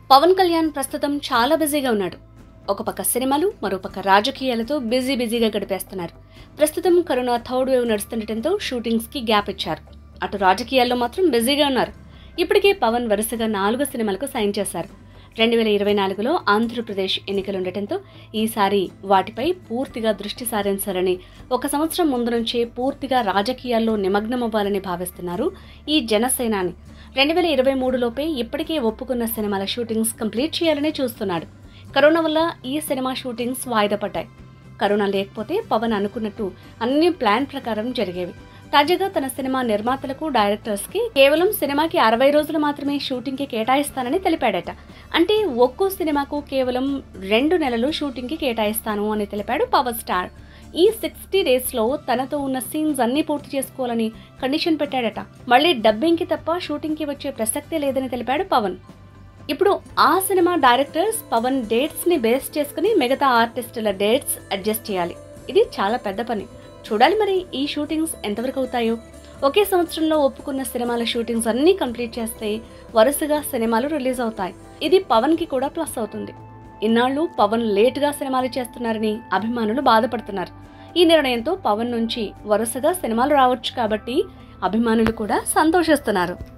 పవన్ కళ్యాణ్ ప్రస్తుతం చాలా బిజీగా ఉన్నాడు ఒక పక్క సినిమాలు మరోపక్క రాజకీయాలతో బిజీ బిజీగా గడిపేస్తున్నారు ప్రస్తుతం కరోనా థర్డ్ వేవ్ నడుస్తుండటంతో షూటింగ్స్ కి గ్యాప్ ఇచ్చారు అటు రాజకీయాల్లో మాత్రం బిజీగా ఉన్నారు ఇప్పటికే పవన్ వరుసగా నాలుగు సినిమాలకు సైన్ చేశారు రెండు వేల ఇరవై నాలుగులో ఆంధ్రప్రదేశ్ ఎన్నికలుండటంతో ఈసారి వాటిపై పూర్తిగా దృష్టి సారించాలని ఒక సంవత్సరం ముందు నుంచే పూర్తిగా రాజకీయాల్లో నిమగ్నమవ్వాలని భావిస్తున్నారు ఈ జనసేనాని రెండు వేల ఇరవై మూడులోపే ఇప్పటికే ఒప్పుకున్న సినిమాల షూటింగ్స్ కంప్లీట్ చేయాలని చూస్తున్నాడు కరోనా వల్ల ఈ సినిమా షూటింగ్స్ వాయిదా పడ్డాయి కరోనా లేకపోతే పవన్ అనుకున్నట్టు అన్ని ప్లాన్ ప్రకారం జరిగేవి తాజాగా తన సినిమా నిర్మాతలకు డైరెక్టర్స్ కి కేవలం సినిమాకి అరవై రోజులు మాత్రమే షూటింగ్ కి కేటాయిస్తానని తెలిపాడట అంటే ఒక్కో సినిమాకు కేవలం రెండు నెలలు షూటింగ్ కి కేటాయిస్తాను అని తెలిపాడు పవర్ స్టార్ ఈ సిక్స్టీ డేస్ లో తనతో ఉన్న సీన్స్ అన్ని పూర్తి చేసుకోవాలని కండిషన్ పెట్టాడట మళ్ళీ డబ్బింగ్ కి తప్ప షూటింగ్ కి వచ్చే ప్రసక్తే లేదని తెలిపాడు పవన్ ఇప్పుడు ఆ సినిమా డైరెక్టర్స్ పవన్ డేట్స్ ని బేస్ చేసుకుని మిగతా ఆర్టిస్టుల డేట్స్ అడ్జస్ట్ చేయాలి ఇది చాలా పెద్ద పని చూడాలి మరి ఈ షూటింగ్స్ ఎంతవరకు అవుతాయో ఒకే సంవత్సరంలో ఒప్పుకున్న సినిమాల షూటింగ్స్ అన్నీ కంప్లీట్ చేస్తే వరుసగా సినిమాలు రిలీజ్ అవుతాయి ఇది పవన్ కి కూడా ప్లస్ అవుతుంది ఇన్నాళ్ళు పవన్ లేటుగా సినిమాలు చేస్తున్నారని అభిమానులు బాధపడుతున్నారు ఈ నిర్ణయంతో పవన్ నుంచి వరుసగా సినిమాలు రావచ్చు కాబట్టి అభిమానులు కూడా సంతోషిస్తున్నారు